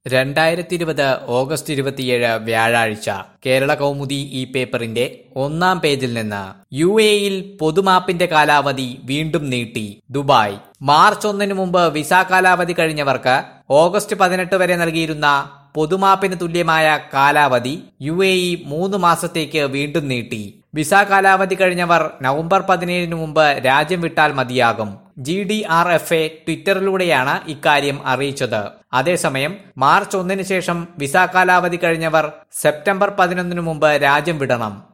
രണ്ടായിരത്തി ഇരുപത് ഓഗസ്റ്റ് ഇരുപത്തിയേഴ് വ്യാഴാഴ്ച കേരള കൗമുദി ഈ പേപ്പറിന്റെ ഒന്നാം പേജിൽ നിന്ന് യു എയിൽ പൊതുമാപ്പിന്റെ കാലാവധി വീണ്ടും നീട്ടി ദുബായ് മാർച്ച് ഒന്നിനു മുമ്പ് വിസ കാലാവധി കഴിഞ്ഞവർക്ക് ഓഗസ്റ്റ് പതിനെട്ട് വരെ നൽകിയിരുന്ന പൊതുമാപ്പിന് തുല്യമായ കാലാവധി യു എ ഇ മൂന്ന് മാസത്തേക്ക് വീണ്ടും നീട്ടി വിസ കാലാവധി കഴിഞ്ഞവർ നവംബർ പതിനേഴിന് മുമ്പ് രാജ്യം വിട്ടാൽ മതിയാകും G D R F A ട്വിറ്ററിലൂടെയാണ് ഇക്കാര്യം അറിയിച്ചത് അതേസമയം മാർച്ച് ഒന്നിന് ശേഷം വിസ കാലാവധി കഴിഞ്ഞവർ സെപ്റ്റംബർ പതിനൊന്നിന് മുമ്പ് രാജ്യം വിടണം